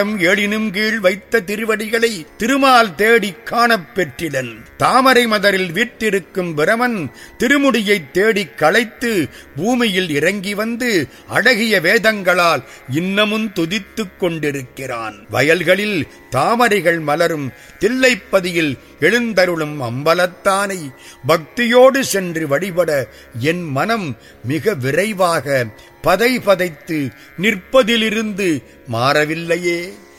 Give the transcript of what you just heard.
ஏழினும் கீழ் வைத்த திருவடிகளை திருமால் தேடிக் காணப் பெற்றிலன் தாமரை மதரில் வீற்றிருக்கும் பிரமன் திருமுடியைத் தேடிக் களைத்து பூமியில் இறங்கி வந்து அழகிய வேதங்களால் இன்னமும் துதித்துக் கொண்டிருக்கிறான் வயல்களில் தாமரைகள் மலரும் தில்லைப்பதியில் எழுந்தருளும் அம்பலத்தானை பக்தியோடு சென்று வழிபட என் மனம் மிக விரைவாக பதை பதைத்து நிற்பதிலிருந்து மாறவில்லையே